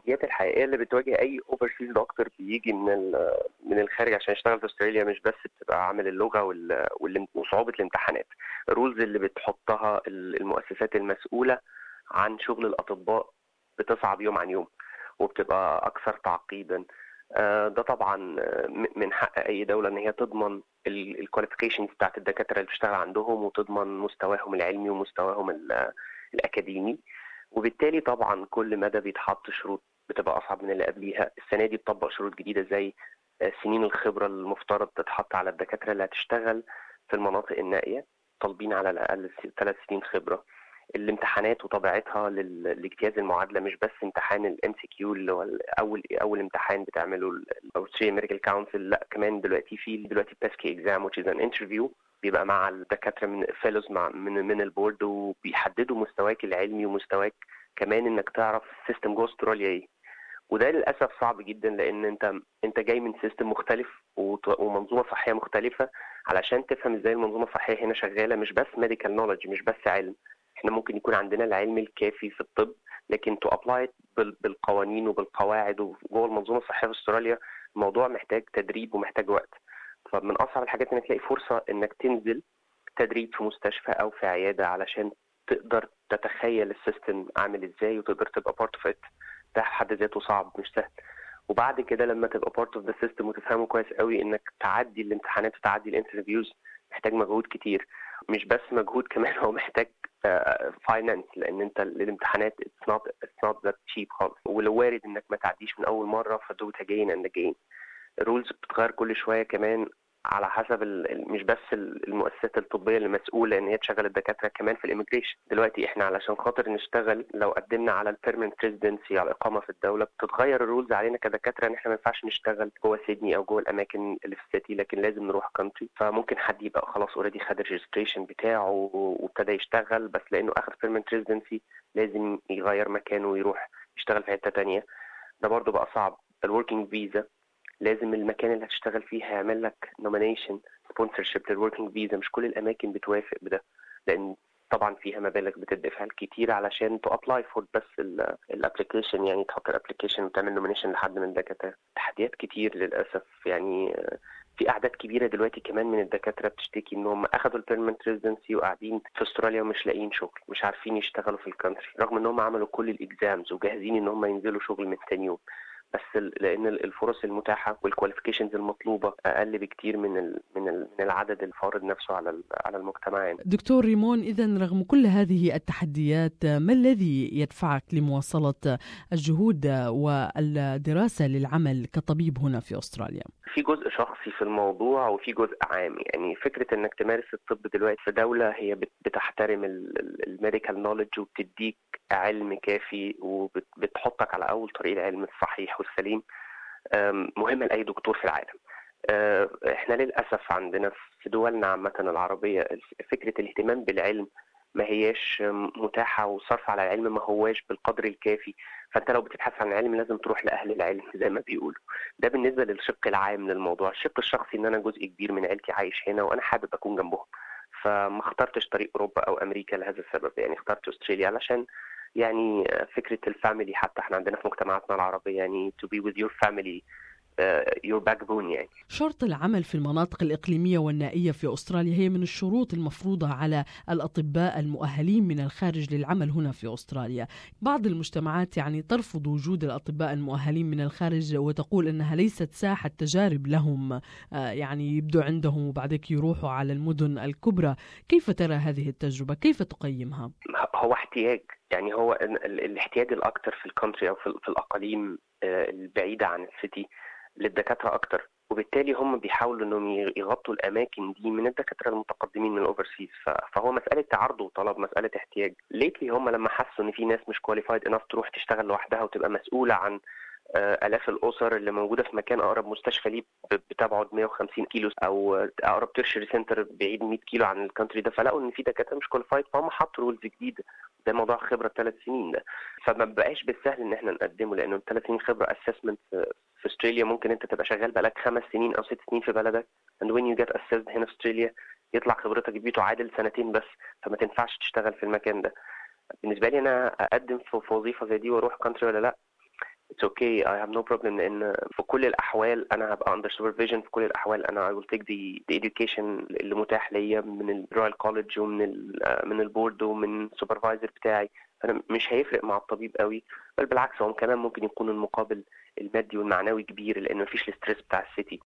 التحديات الحقيقيه اللي بتواجه اي اوفرسيز دكتور بيجي من من الخارج عشان يشتغل في استراليا مش بس بتبقى عامل اللغه وصعوبه الامتحانات الرولز اللي بتحطها المؤسسات المسؤوله عن شغل الاطباء بتصعب يوم عن يوم وبتبقى اكثر تعقيدا ده طبعا من حق اي دوله ان هي تضمن الكواليفيكيشنز بتاعت الدكاتره اللي بتشتغل عندهم وتضمن مستواهم العلمي ومستواهم الاكاديمي وبالتالي طبعا كل مدى بيتحط شروط بتبقى اصعب من اللي قبليها السنه دي بتطبق شروط جديده زي سنين الخبره المفترض تتحط على الدكاتره اللي هتشتغل في المناطق النائيه طالبين على الاقل ثلاث سنين خبره الامتحانات وطبيعتها لاجتياز المعادله مش بس امتحان الام سي كيو اللي هو اول اول امتحان بتعمله الاوستريا ميديكال كونسل لا كمان دلوقتي في دلوقتي باسكي اكزام which is an interview بيبقى مع الدكاتره من فيلوز مع من من البورد وبيحددوا مستواك العلمي ومستواك كمان انك تعرف السيستم جوه استراليا ايه وده للاسف صعب جدا لان انت انت جاي من سيستم مختلف ومنظومه صحيه مختلفه علشان تفهم ازاي المنظومه الصحيه هنا شغاله مش بس ميديكال نولج مش بس علم احنا ممكن يكون عندنا العلم الكافي في الطب لكن تو ابلاي بالقوانين وبالقواعد وجوه المنظومه الصحيه في استراليا الموضوع محتاج تدريب ومحتاج وقت فمن اصعب الحاجات انك تلاقي فرصه انك تنزل تدريب في مستشفى او في عياده علشان تقدر تتخيل السيستم عامل ازاي وتقدر تبقى بارت اوف ات ده في حد ذاته صعب مش سهل وبعد كده لما تبقى بارت اوف ذا سيستم وتفهمه كويس قوي انك تعدي الامتحانات وتعدي الانترفيوز محتاج مجهود كتير مش بس مجهود كمان هو محتاج فاينانس uh, لان انت الامتحانات it's not it's not that cheap خالص ولو وارد انك ما تعديش من اول مره فدو again and again الرولز بتتغير كل شويه كمان على حسب مش بس المؤسسات الطبيه اللي مسؤوله ان هي تشغل الدكاتره كمان في الاميجريشن دلوقتي احنا علشان خاطر نشتغل لو قدمنا على البيرمنت ريزيدنسي على الاقامه في الدوله بتتغير الرولز علينا كدكاتره ان احنا ما ينفعش نشتغل جوه سيدني او جوه الاماكن اللي في السيتي لكن لازم نروح كونتري فممكن حد يبقى خلاص اوريدي خد الريجستريشن بتاعه وابتدى يشتغل بس لانه اخذ بيرمنت ريزيدنسي لازم يغير مكانه ويروح يشتغل في حته تانية ده برضه بقى صعب الوركينج فيزا لازم المكان اللي هتشتغل فيه هيعمل لك نومينيشن سبونسرشيب للوركينج فيزا مش كل الاماكن بتوافق بده لان طبعا فيها مبالغ بتدفع كتير علشان تو ابلاي فور بس الابلكيشن يعني تحط الابلكيشن وتعمل نومينيشن لحد من الدكاتره تحديات كتير للاسف يعني في اعداد كبيره دلوقتي كمان من الدكاتره بتشتكي ان هم اخذوا البيرمنت ريزيدنسي وقاعدين في استراليا ومش لاقيين شغل مش عارفين يشتغلوا في الكونتري رغم ان هم عملوا كل الاكزامز وجاهزين ان هم ينزلوا شغل من ثاني يوم بس لان الفرص المتاحه والكواليفيكيشنز المطلوبه اقل بكتير من ال من ال من العدد الفارض نفسه على على المجتمع يعني. دكتور ريمون اذا رغم كل هذه التحديات ما الذي يدفعك لمواصله الجهود والدراسه للعمل كطبيب هنا في استراليا؟ في جزء شخصي في الموضوع وفي جزء عام يعني فكره انك تمارس الطب دلوقتي في دوله هي بتحترم الميديكال نولج وبتديك علم كافي وبتحطك على اول طريق العلم الصحيح والسليم مهمه لاي دكتور في العالم احنا للاسف عندنا في دولنا عامه العربيه فكره الاهتمام بالعلم ما هياش متاحه والصرف على العلم ما هواش بالقدر الكافي فانت لو بتبحث عن العلم لازم تروح لاهل العلم زي ما بيقولوا ده بالنسبه للشق العام للموضوع الشق الشخصي ان انا جزء كبير من عيلتي عايش هنا وانا حابب اكون جنبهم فما اخترتش طريق اوروبا او امريكا لهذا السبب يعني اخترت استراليا علشان يعني فكره الفاميلي حتى احنا عندنا في مجتمعاتنا العربيه يعني to be with your family يور باك بون يعني شرط العمل في المناطق الإقليمية والنائية في أستراليا هي من الشروط المفروضة على الأطباء المؤهلين من الخارج للعمل هنا في أستراليا بعض المجتمعات يعني ترفض وجود الأطباء المؤهلين من الخارج وتقول أنها ليست ساحة تجارب لهم يعني يبدو عندهم وبعدك يروحوا على المدن الكبرى كيف ترى هذه التجربة كيف تقيمها هو احتياج يعني هو الاحتياج الأكثر في الكونتري أو في الأقاليم البعيدة عن السيتي للدكاتره اكتر وبالتالي هم بيحاولوا انهم يغطوا الاماكن دي من الدكاتره المتقدمين من الاوفرسيز فهو مساله عرض وطلب مساله احتياج ليتلي هم لما حسوا ان في ناس مش كواليفايد انف تروح تشتغل لوحدها وتبقى مسؤوله عن الاف الاسر اللي موجوده في مكان اقرب مستشفى ليه بتبعد 150 كيلو او اقرب تيرشري سنتر بعيد 100 كيلو عن الكونتري ده فلقوا ان في دكاتره مش كواليفايد فهم حطوا رولز جديده ده موضوع خبره ثلاث سنين ده فما بقاش بالسهل ان احنا نقدمه لانه ثلاث سنين خبره اسسمنت في استراليا ممكن انت تبقى شغال بقالك خمس سنين او ست سنين في بلدك and when you get assessed هنا في استراليا يطلع خبرتك بتعادل سنتين بس فما تنفعش تشتغل في المكان ده بالنسبه لي انا اقدم في وظيفه زي دي واروح كونتري ولا لا it's okay I have no problem لان في كل الاحوال انا هبقى under supervision في كل الاحوال انا I will take the, the education اللي متاح ليا من الرويال كولج ومن ال من البورد ومن السوبرفايزر بتاعي فانا مش هيفرق مع الطبيب قوي بل بالعكس هو كمان ممكن يكون المقابل المادي والمعنوي كبير لان مفيش الاستريس بتاع السيتي